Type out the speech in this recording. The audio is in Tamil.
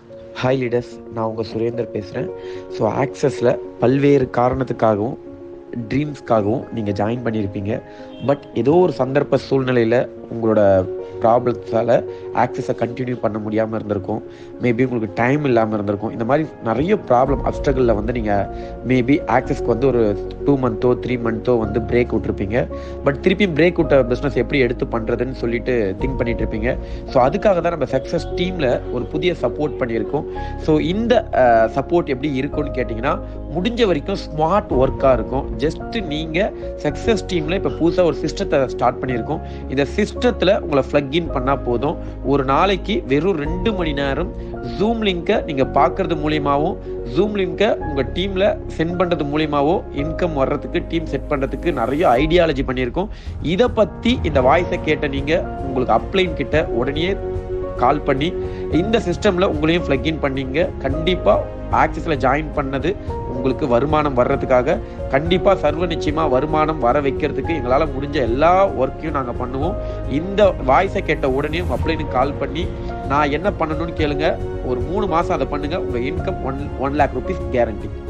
ஹாய் லீடர்ஸ் நான் உங்கள் சுரேந்தர் பேசுகிறேன் ஸோ ஆக்சஸில் பல்வேறு காரணத்துக்காகவும் ட்ரீம்ஸ்க்காகவும் நீங்கள் ஜாயின் பண்ணியிருப்பீங்க பட் ஏதோ ஒரு சந்தர்ப்ப சூழ்நிலையில் உங்களோட ப்ராப்ளம்ஸால் ஆக்சஸை கண்டினியூ பண்ண முடியாமல் இருந்திருக்கும் மேபி உங்களுக்கு டைம் இல்லாமல் இருந்திருக்கும் இந்த மாதிரி நிறைய ப்ராப்ளம் அப்டகளில் வந்து நீங்கள் மேபி ஆக்சஸ்க்கு வந்து ஒரு டூ மந்த்தோ த்ரீ மந்த்தோ வந்து பிரேக் விட்ருப்பீங்க பட் திருப்பி பிரேக் விட்ட பிஸ்னஸ் எப்படி எடுத்து பண்ணுறதுன்னு சொல்லிட்டு திங்க் பண்ணிட்டு இருப்பீங்க ஸோ அதுக்காக தான் நம்ம சக்ஸஸ் டீமில் ஒரு புதிய சப்போர்ட் பண்ணியிருக்கோம் ஸோ இந்த சப்போர்ட் எப்படி இருக்கும்னு கேட்டிங்கன்னா முடிஞ்ச வரைக்கும் ஸ்மார்ட் ஒர்க்காக இருக்கும் ஜஸ்ட் நீங்கள் சக்ஸஸ் டீமில் இப்போ புதுசாக ஒரு சிஸ்டத்தை ஸ்டார்ட் பண்ணியிருக்கோம் இந்த சிஸ்டத்தில் உங்களை இன் பண்ணால் போதும் ஒரு நாளைக்கு வெறும் ரெண்டு மணி நேரம் ஜூம் லிங்கை நீங்கள் பார்க்கறது மூலியமாகவும் ஜூம் லிங்கை உங்கள் டீமில் சென்ட் பண்ணுறது மூலியமாகவும் இன்கம் வர்றதுக்கு டீம் செட் பண்ணுறதுக்கு நிறைய ஐடியாலஜி பண்ணியிருக்கோம் இதை பற்றி இந்த வாய்ஸை கேட்ட நீங்கள் உங்களுக்கு அப்ளைன் கிட்ட உடனே கால் பண்ணி இந்த சிஸ்டமில் உங்களையும் இன் பண்ணீங்க கண்டிப்பாக ஆக்சிஸில் ஜாயின் பண்ணது உங்களுக்கு வருமானம் வர்றதுக்காக கண்டிப்பாக சர்வ நிச்சயமாக வருமானம் வர வைக்கிறதுக்கு எங்களால் முடிஞ்ச எல்லா ஒர்க்கையும் நாங்கள் பண்ணுவோம் இந்த வாய்ஸை கேட்ட உடனே உங்கள் அப்ளைனுக்கு கால் பண்ணி நான் என்ன பண்ணணும்னு கேளுங்க ஒரு மூணு மாதம் அதை பண்ணுங்கள் உங்கள் income one one lakh rupees guarantee